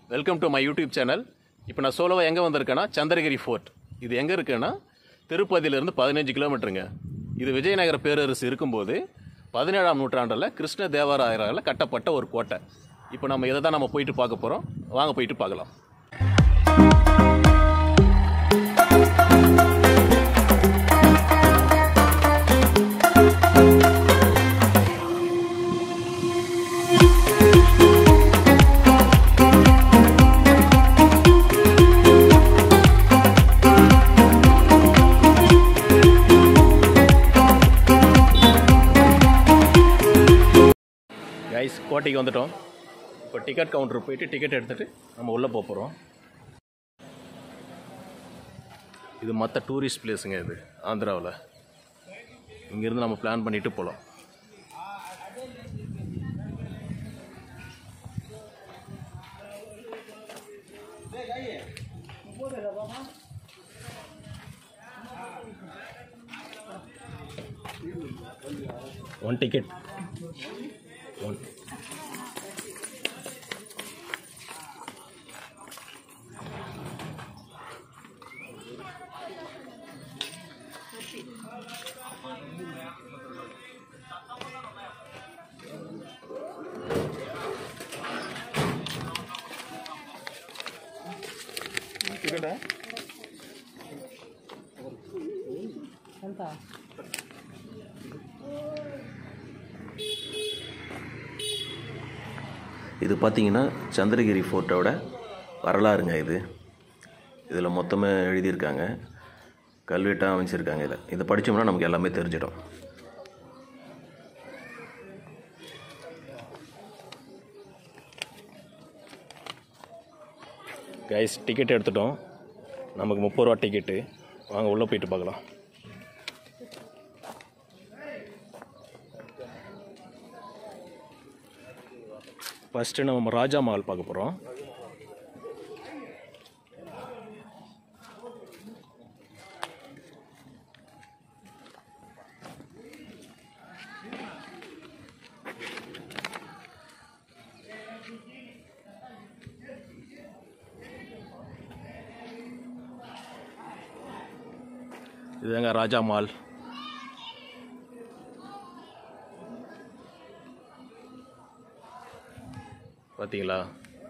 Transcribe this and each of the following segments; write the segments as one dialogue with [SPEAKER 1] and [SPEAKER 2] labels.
[SPEAKER 1] Welcome to my YouTube channel இப்போ நான் சோலோவாக எங்கே வந்திருக்கேன்னா சந்திரகிரி ஃபோர்ட் இது எங்கே இருக்குன்னா திருப்பதியிலேருந்து பதினஞ்சு கிலோமீட்டருங்க இது விஜயநகர பேரரசு இருக்கும்போது பதினேழாம் நூற்றாண்டில் கிருஷ்ண தேவராயரால் கட்டப்பட்ட ஒரு கோட்டை இப்போ நம்ம இதை தான் நம்ம போயிட்டு பார்க்க போகிறோம் வாங்க போயிட்டு பார்க்கலாம் கைஸ் கோட்டைக்கு வந்துட்டோம் இப்போ டிக்கெட் கவுண்டர் போயிட்டு டிக்கெட் எடுத்துகிட்டு நம்ம உள்ளே போக போகிறோம் இது மற்ற டூரிஸ்ட் பிளேஸுங்க இது ஆந்திராவில் இங்கேருந்து நம்ம பிளான் பண்ணிட்டு போகலாம் ஒன் டிக்கெட் ஒன் ಟಿಕೆಟಾ
[SPEAKER 2] இது பார்த்தீங்கன்னா சந்திரகிரி ஃபோர்ட்டோட வரலாறுங்க இது இதில் மொத்தமாக எழுதியிருக்காங்க கல்வெட்டாக அமைச்சிருக்காங்க இதை இதை படித்தோம்னா நமக்கு எல்லாமே தெரிஞ்சிடும்
[SPEAKER 1] கைஸ் டிக்கெட் எடுத்துட்டோம் நமக்கு முப்பது ரூபா டிக்கெட்டு வாங்க உள்ளே போயிட்டு பார்க்கலாம் ஃபஸ்ட்டு நம்ம ராஜா மஹால் பார்க்க போகிறோம் இதுதாங்க ராஜா மால் பார்த்தீங்களா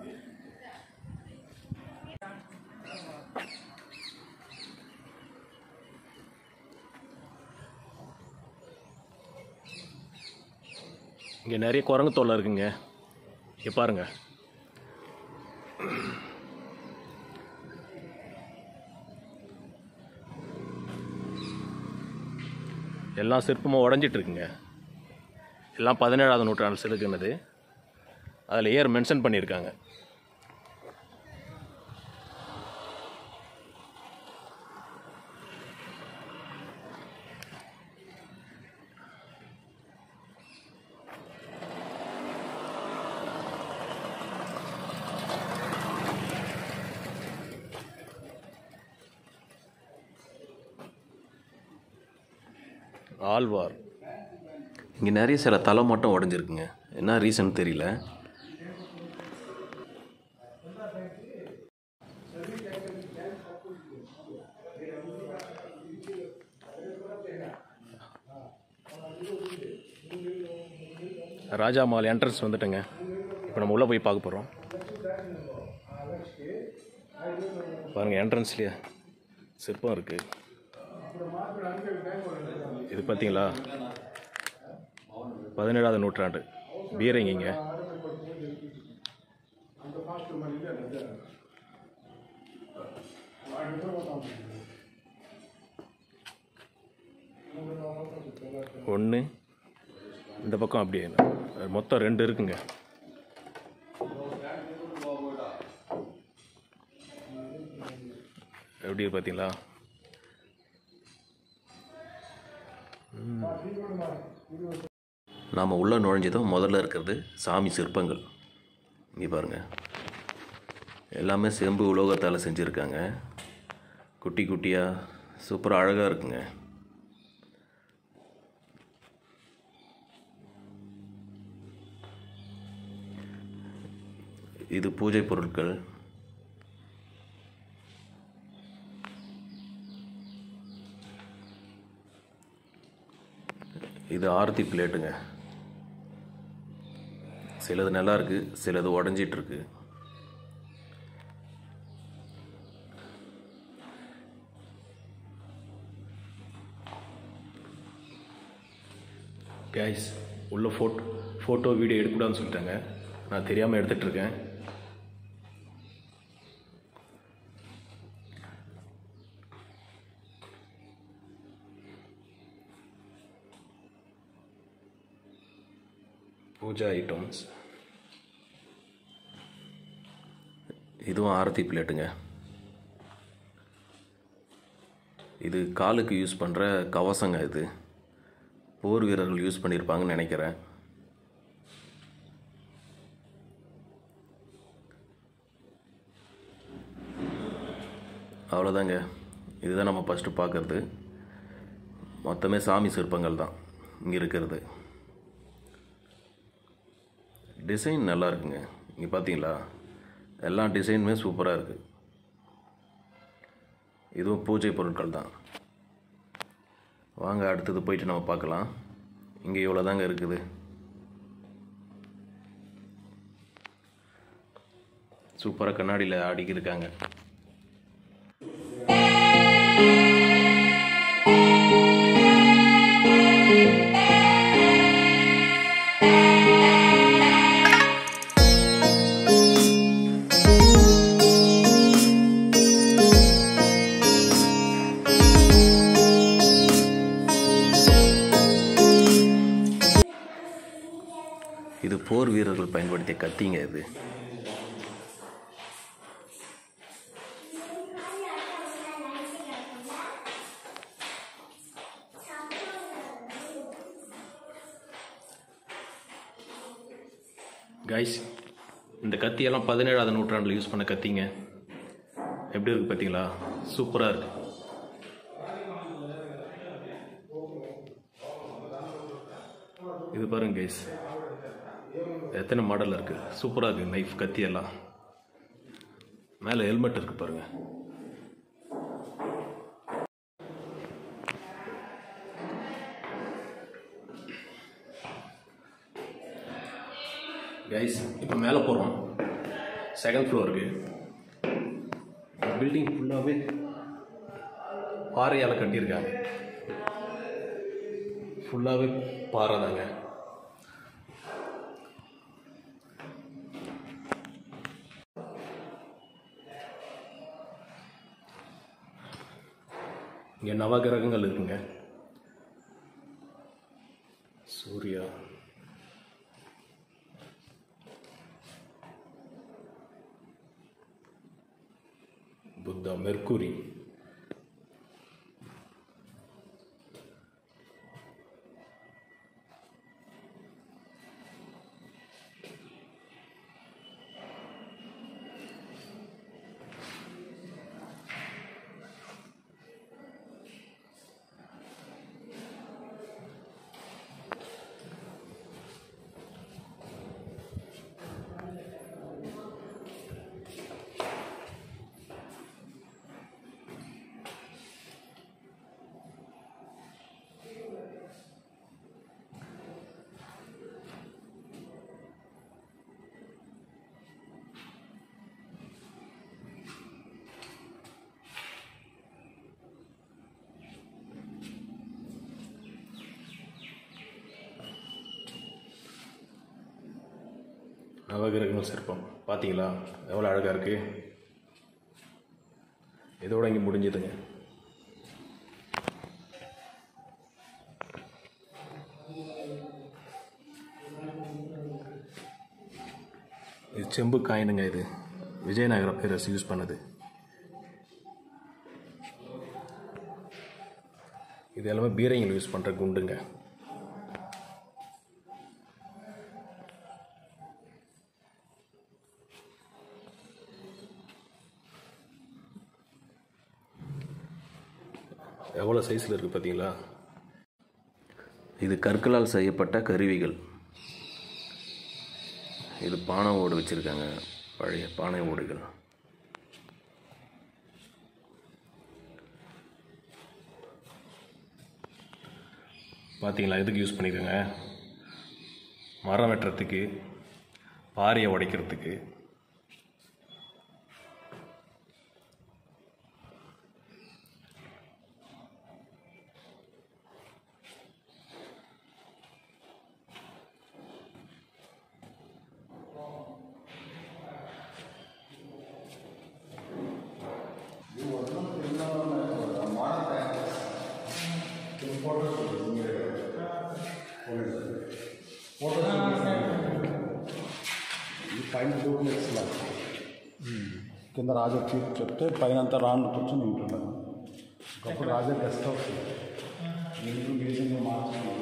[SPEAKER 1] இங்கே நிறைய குரங்கு தொல்லை இருக்குங்க இங்கே பாருங்க எல்லாம் சிற்பமாக உடஞ்சிட்டு இருக்குங்க எல்லாம் பதினேழாவது நூற்றாண்டு செதுக்குனது அதில் ஏர் மென்ஷன் பண்ணியிருக்காங்க ஆழ்வார்
[SPEAKER 2] இங்கே நிறைய சில தலை மட்டும் உடஞ்சிருக்குங்க என்ன ரீசன் தெரியல
[SPEAKER 1] ராஜா மால் என்ட்ரன்ஸ் வந்துட்டுங்க இப்போ நம்ம உள்ளே போய் பார்க்க போகிறோம் பாருங்கள் என்ட்ரன்ஸ்லேயே சிற்பம் இருக்குது இது பார்த்தீங்களா பதினேழாவது நூற்றாண்டு பீரங்கிங்க ஒன்று இந்த பக்கம் அப்படியே மொத்தம் ரெண்டு இருக்குங்க எப்படி இருக்கு பார்த்தீங்களா
[SPEAKER 2] நாம் உள்ளே நுழைஞ்சதும் முதல்ல இருக்கிறது சாமி சிற்பங்கள் இங்கே பாருங்கள் எல்லாமே செம்பு உலோகத்தால் செஞ்சுருக்காங்க குட்டி குட்டியாக சூப்பராக அழகாக இருக்குங்க இது பூஜை பொருட்கள் இது ஆரத்தி பிளேட்டுங்க சிலது நல்லா இருக்கு சிலது உடஞ்சிட்டு இருக்கு கைஸ் உள்ள ஃபோட்டோ ஃபோட்டோ வீடியோ எடுக்கக்கூடாதுன்னு சொல்லிட்டாங்க நான் தெரியாமல் எடுத்துகிட்டு இருக்கேன் பூஜா ஐட்டம்ஸ் இதுவும் ஆரத்தி பிளேட்டுங்க இது காலுக்கு யூஸ் பண்ணுற கவசங்க இது போர் வீரர்கள் யூஸ் பண்ணியிருப்பாங்கன்னு நினைக்கிறேன் அவ்வளோதாங்க இதுதான் நம்ம ஃபஸ்ட்டு பார்க்குறது மொத்தமே சாமி சிற்பங்கள் தான் இங்கே இருக்கிறது டிசைன் நல்லா இருக்குங்க இங்கே பார்த்தீங்களா எல்லா டிசைனுமே சூப்பராக இருக்குது இதுவும் பூஜை பொருட்கள் தான் வாங்க அடுத்தது போயிட்டு நம்ம பார்க்கலாம் இங்கே இவ்வளோ தாங்க இருக்குது சூப்பராக கண்ணாடியில் ஆடிக்கிருக்காங்க இது போர் வீரர்கள் பயன்படுத்திய கத்திங்க இது கைஸ் இந்த கத்தியெல்லாம் பதினேழாவது நூற்றாண்டில் யூஸ் பண்ண கத்திங்க எப்படி இருக்கு பார்த்தீங்களா சூப்பராக இருக்கு இது பாருங்க கைஸ் எத்தனை மாடல் இருக்கு சூப்பராக இருக்கு நைஃப் கத்தி எல்லாம் மேலே ஹெல்மெட் இருக்கு பாருங்க கைஸ் இப்போ மேலே போகிறோம் செகண்ட் ஃப்ளோருக்கு பில்டிங் ஃபுல்லாகவே பாறையால் கட்டியிருக்காங்க ஃபுல்லாகவே பாறை தாங்க இங்கே நவகிரகங்கள் இருக்குங்க சூர்யா புத்தா மெர்க்குரி நவகிரகங்கள் சிற்பம் பார்த்தீங்களா எவ்வளோ அழகாக இருக்கு இதோட இங்கே முடிஞ்சதுங்க இது செம்பு காயினுங்க இது விஜயநகர பேரரசு யூஸ் பண்ணது இது எல்லாமே பீரங்கில் யூஸ் பண்ணுற குண்டுங்க எவ்வளோ சைஸில் இருக்குது பார்த்தீங்களா இது கற்களால் செய்யப்பட்ட கருவிகள் இது பானை ஓடு வச்சுருக்காங்க பழைய பானை ஓடுகள்
[SPEAKER 1] பார்த்தீங்களா எதுக்கு யூஸ் பண்ணிக்கோங்க மரம் வெட்டுறதுக்கு பாறையை உடைக்கிறதுக்கு
[SPEAKER 3] ఈ పైన డూప్లెక్స్ లాగా కింద రాజా చీఫ్ చెప్తే పైన అంతా రాళ్ళు కూర్చొని ఉంటున్నాను ఒకప్పుడు రాజా గెస్ట్ హౌస్ ఇంట్లో మ్యూజియంలో మార్చుకున్నాను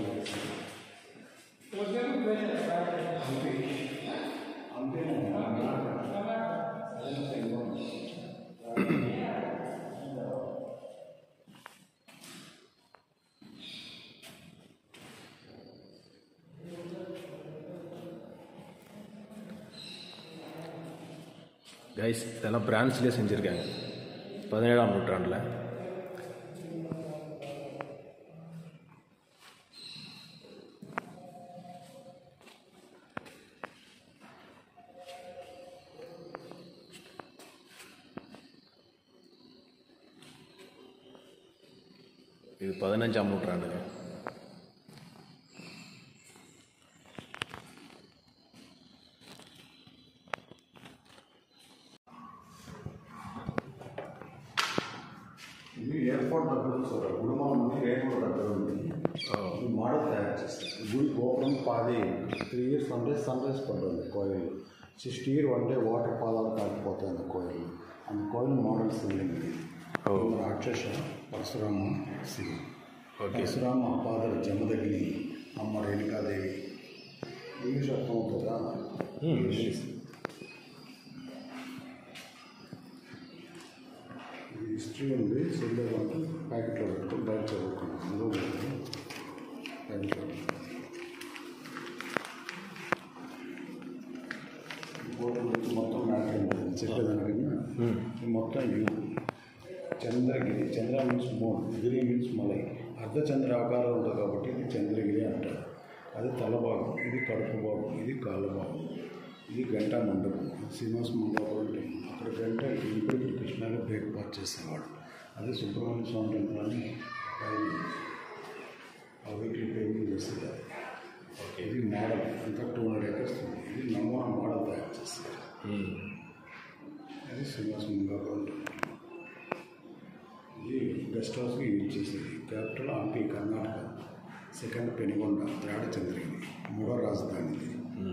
[SPEAKER 1] கைஸ் இதெல்லாம் பிரான்ஸ்லேயே செஞ்சுருக்காங்க பதினேழாம் நூற்றாண்டில் இது பதினஞ்சாம் நூற்றாண்டுங்க
[SPEAKER 3] ఇది ఎయిర్పోర్ట్ దగ్గర ఉంది సార్ గుడిమాల నుంచి ఎయిర్పోర్ట్ దగ్గర ఉంది ఈ మోడల్ తయారు చేస్తారు గుడి గోపురం పాది three years one day sunrise పడుతుంది కోయిల్ sixty year one day water పాదాలు కాకపోతుంది కోయిల్ அந்த கோயில் மாடல் சிவலிங்கம் ராட்சச பரசுராம சிவம் పరశురామ అపాదర జమదగ్ని అమ్మ రేణుకాదేవి ఇంగ్లీష్ అర్థం అవుతుందా ఇది హిస్టరీ ఉంది చదివేదానికి ప్యాకెట్లో పెట్టుకొని బయట చదువుకున్నాం అందులో పెట్టుకొని ప్యాకెట్లో పెట్టుకున్నాం. బోర్డు గురించి మొత్తం మ్యాటర్ ఉంటుంది చెప్పేదానికన్నా ఇది మొత్తం వ్యూ చంద్రగిరి చంద్ర మీన్స్ మూన్ గిరి మీన్స్ మలై అర్ధచంద్ర ఆకారం ఉంటుంది కాబట్టి ఇది చంద్రగిరి అంటారు అది తల భాగం ఇది కడుపు భాగం ఇది కాళ్ళ భాగం ఇది గంట మండపం శ్రీనివాస మండపం టెంపుల్ అక్కడ గంట ఇప్పుడు కృష్ణాలో బ్రేక్ఫాస్ట్ చేసేవాడు అదే సుబ్రహ్మణ్య స్వామి టెంపుల్ అని పైన ఆ వీక్లీ పెయింటింగ్ చేస్తుంది అది ఇది మోడల్ అంతా టూ హండ్రెడ్ ఎకర్స్ ఉంది ఇది నమూనా మోడల్ తయారు చేస్తారు అది శ్రీనివాస మండపం టెంపుల్ ఇది గెస్ట్ హౌస్కి యూజ్ చేసేది capital Hampi Karnataka second Penukonda third Chandragiri మూడో రాజధాని ఇది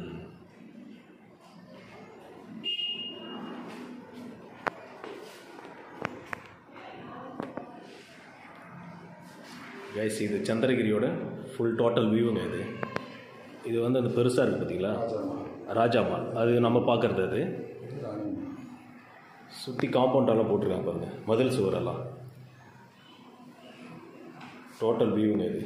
[SPEAKER 1] கைஸ் இது சந்திரகிரியோட ஃபுல் டோட்டல் வியூங்க இது இது வந்து அந்த பெருசாக இருக்குது பார்த்தீங்களா ராஜாமால் அது நம்ம பார்க்குறது அது
[SPEAKER 3] ఇది రాణి
[SPEAKER 1] சுற்றி காம்பவுண்டெல்லாம் போட்டிருக்காங்க பாருங்க மதில் சுவரெல்லாம் டோட்டல் வியூங்க இது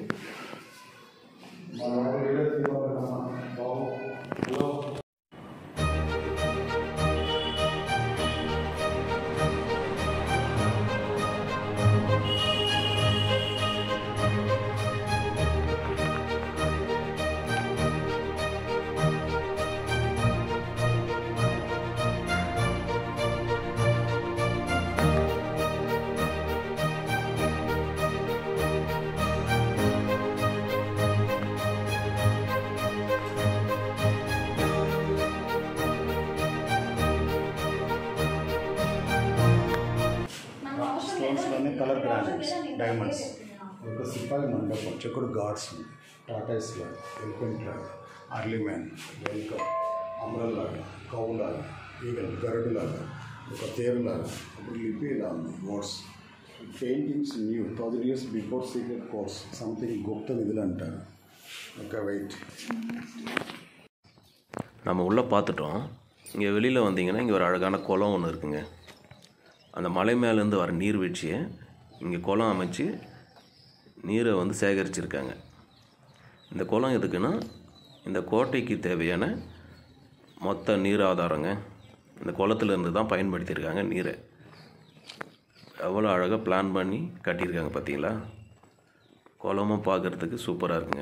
[SPEAKER 3] స్టోన్స్లోనే కలర్ గ్రానైట్స్ డైమండ్స్ ఒక సిపాయి మండపం చెక్కుడు గాడ్స్ ఉంది టాటాయిస్ లాగా ఎలిఫెంట్ లాగా అర్లీ మ్యాన్ వెల్కమ్ అమరల్ లాగా కౌ లాగా ఈగల్ గరుడు లాగా ఒక తేరు లాగా అప్పుడు లిపి ఇలా ఉంది words paintings new thousand years before secret course something గుప్త నిధులు అంటారు ఒక వెయిట్
[SPEAKER 2] நம்ம உள்ளே பார்த்துட்டோம் இங்கே வெளியில் வந்தீங்கன்னா இங்கே ஒரு அழகான குளம் ஒன்று இருக்குங்க அந்த மலை மேலேருந்து வர நீர்வீழ்ச்சியை இங்கே குளம் அமைச்சு நீரை வந்து சேகரிச்சிருக்காங்க இந்த குளம் எதுக்குன்னா இந்த கோட்டைக்கு தேவையான மொத்த நீர் ஆதாரங்க இந்த குளத்துல இருந்து தான் பயன்படுத்தியிருக்காங்க நீரை எவ்வளோ அழகாக பிளான் பண்ணி கட்டியிருக்காங்க பார்த்தீங்களா குளமும் பார்க்குறதுக்கு சூப்பராக இருக்குங்க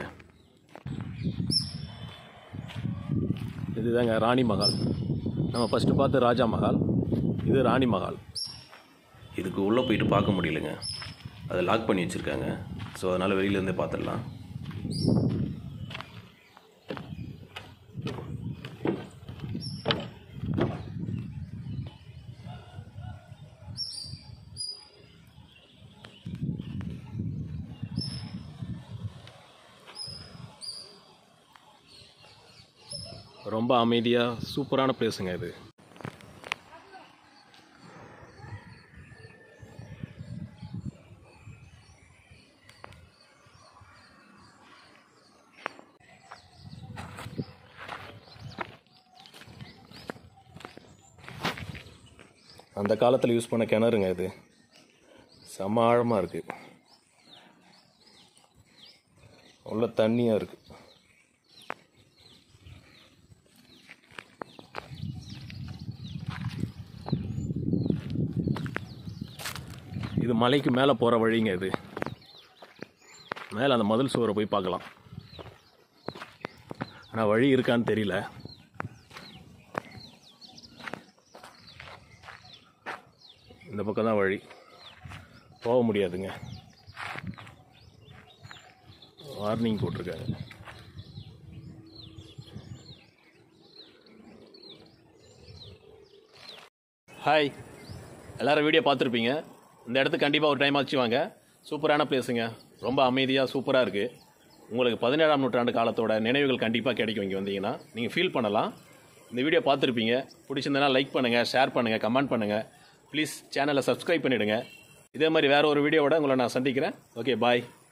[SPEAKER 1] இதுதாங்க ராணி மஹால் நம்ம ஃபஸ்ட்டு பார்த்து ராஜா மஹால் இது ராணி மஹால்
[SPEAKER 2] இதுக்கு உள்ளே போயிட்டு பார்க்க முடியலங்க அதை லாக் பண்ணி வச்சுருக்காங்க ஸோ அதனால் வெளியிலேருந்தே பார்த்துடலாம்
[SPEAKER 1] ரொம்ப அமைதியாக சூப்பரான பிளேஸுங்க இது அந்த காலத்தில் யூஸ் பண்ண கிணறுங்க இது செம்ம ஆழமாக இருக்குது உள்ள தண்ணியாக இருக்குது இது மலைக்கு மேலே போகிற வழிங்க இது மேலே அந்த மதில் சுவரை போய் பார்க்கலாம் ஆனால் வழி இருக்கான்னு தெரியல இந்த பக்கம் தான் வழி போக முடியாதுங்க வார்னிங் போட்டிருக்காங்க ஹாய் எல்லாரும் வீடியோ பார்த்துருப்பீங்க இந்த இடத்துக்கு கண்டிப்பாக ஒரு டைம் ஆச்சு வாங்க சூப்பரான பிளேஸுங்க ரொம்ப அமைதியாக சூப்பராக இருக்குது உங்களுக்கு பதினேழாம் நூற்றாண்டு காலத்தோட நினைவுகள் கண்டிப்பாக கிடைக்கும் இங்கே வந்தீங்கன்னா நீங்கள் ஃபீல் பண்ணலாம் இந்த வீடியோ பார்த்துருப்பீங்க பிடிச்சிருந்தனா லைக் பண்ணுங்கள் ஷேர் பண்ணுங்கள் கமெண்ட் பண்ணுங்கள் ப்ளீஸ் சேனலை சப்ஸ்கிரைப் பண்ணிவிடுங்க இதே மாதிரி வேறு ஒரு வீடியோவோட உங்களை நான் சந்திக்கிறேன் ஓகே பாய்